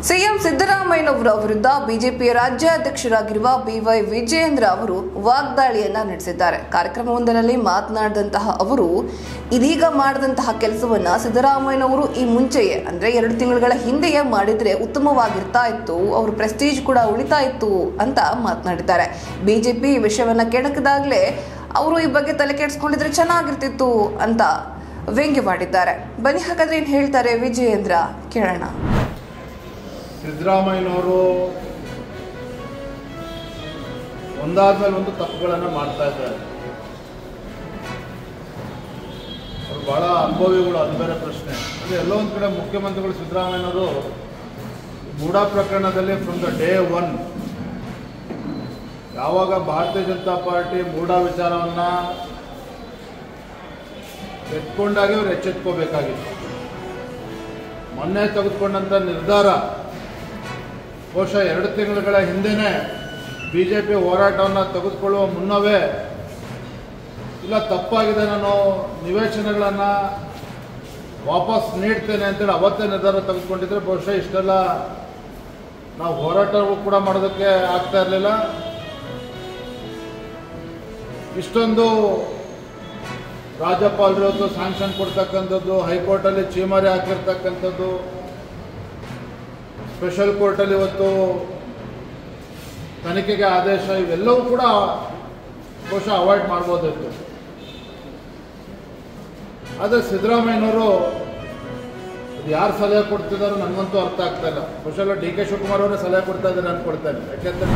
CM ಸಿದ್ದರಾಮಯ್ಯನವರ ವಿರುದ್ಧ ಬಿಜೆಪಿಯ ರಾಜ್ಯಾಧ್ಯಕ್ಷರಾಗಿರುವ ಬಿವೈ ವಿಜಯೇಂದ್ರ ಅವರು ವಾಗ್ದಾಳಿಯನ್ನ ನಡೆಸಿದ್ದಾರೆ ಕಾರ್ಯಕ್ರಮವೊಂದರಲ್ಲಿ ಮಾತನಾಡಿದಂತಹ ಅವರು ಇದೀಗ ಮಾಡಿದಂತಹ ಕೆಲಸವನ್ನ ಸಿದ್ದರಾಮಯ್ಯನವರು ಈ ಮುಂಚೆಯೇ ಅಂದ್ರೆ ಎರಡು ತಿಂಗಳುಗಳ ಹಿಂದೆಯೇ ಮಾಡಿದ್ರೆ ಉತ್ತಮವಾಗಿರ್ತಾ ಇತ್ತು ಅವ್ರ ಪ್ರೆಸ್ಟೀಜ್ ಕೂಡ ಉಳಿತಾ ಇತ್ತು ಅಂತ ಮಾತನಾಡಿದ್ದಾರೆ ಬಿಜೆಪಿ ಈ ವಿಷಯವನ್ನ ಕೆಣಕಿದಾಗಲೇ ಅವರು ಈ ಬಗ್ಗೆ ತಲೆ ಕೆಡಿಸ್ಕೊಂಡಿದ್ರೆ ಚೆನ್ನಾಗಿರ್ತಿತ್ತು ಅಂತ ವ್ಯಂಗ್ಯವಾಡಿದ್ದಾರೆ ಬನ್ನಿ ಹಾಗಾದ್ರೆ ಏನ್ ಹೇಳ್ತಾರೆ ವಿಜಯೇಂದ್ರ ಕೇಳೋಣ ಸಿದ್ದರಾಮಯ್ಯನವರು ಒಂದಾದ್ಮೇಲೆ ಒಂದು ತಪ್ಪುಗಳನ್ನು ಮಾಡ್ತಾ ಇದ್ದಾರೆ ಅವರು ಬಹಳ ಅನುಭವಿಗಳು ಅದು ಬೇರೆ ಪ್ರಶ್ನೆ ಅಂದರೆ ಎಲ್ಲೋ ಒಂದು ಕಡೆ ಮುಖ್ಯಮಂತ್ರಿಗಳು ಸಿದ್ದರಾಮಯ್ಯನವರು ಮೂಡ ಪ್ರಕರಣದಲ್ಲಿ ಫ್ರಮ್ ದ ಡೇ ಒನ್ ಯಾವಾಗ ಭಾರತೀಯ ಜನತಾ ಪಾರ್ಟಿ ಮೂಡ ವಿಚಾರವನ್ನು ಎತ್ಕೊಂಡಾಗೆ ಅವ್ರು ಎಚ್ಚೆತ್ಕೋಬೇಕಾಗಿತ್ತು ಮೊನ್ನೆ ತೆಗೆದುಕೊಂಡಂಥ ನಿರ್ಧಾರ ಬಹುಶಃ ಎರಡು ತಿಂಗಳುಗಳ ಹಿಂದೆನೇ ಬಿ ಜೆ ಪಿ ಹೋರಾಟವನ್ನು ತೆಗೆದುಕೊಳ್ಳುವ ಮುನ್ನವೇ ಇಲ್ಲ ತಪ್ಪಾಗಿದೆ ನಾನು ನಿವೇಶನಗಳನ್ನು ವಾಪಸ್ ನೀಡ್ತೇನೆ ಅಂತೇಳಿ ಅವತ್ತೇ ನಿರ್ಧಾರ ತೆಗೆದುಕೊಂಡಿದ್ರೆ ಬಹುಶಃ ಇಷ್ಟೆಲ್ಲ ನಾವು ಹೋರಾಟವೂ ಕೂಡ ಮಾಡೋದಕ್ಕೆ ಆಗ್ತಾ ಇರಲಿಲ್ಲ ಇಷ್ಟೊಂದು ರಾಜ್ಯಪಾಲರು ಇವತ್ತು ಸ್ಯಾಂಕ್ಷನ್ ಕೊಡ್ತಕ್ಕಂಥದ್ದು ಹೈಕೋರ್ಟಲ್ಲಿ ಚೀಮಾರಿ ಹಾಕಿರ್ತಕ್ಕಂಥದ್ದು ಸ್ಪೆಷಲ್ ಕೋರ್ಟಲ್ಲಿ ಇವತ್ತು ತನಿಖೆಗೆ ಆದೇಶ ಇವೆಲ್ಲವೂ ಕೂಡ ಬಹುಶಃ ಅವಾಯ್ಡ್ ಮಾಡ್ಬೋದಿತ್ತು ಆದರೆ ಸಿದ್ದರಾಮಯ್ಯನವರು ಅದು ಯಾರು ಸಲಹೆ ಕೊಡ್ತಿದ್ದಾರೋ ನನಗಂತೂ ಅರ್ಥ ಆಗ್ತಾ ಇಲ್ಲ ಬಹುಶಃ ಡಿ ಕೆ ಶಿವಕುಮಾರ್ ಅವರೇ ಸಲಹೆ ಕೊಡ್ತಾ ಇದ್ದಾರೆ ಅನ್ಕೊಳ್ತೇನೆ ಯಾಕೆಂದ್ರೆ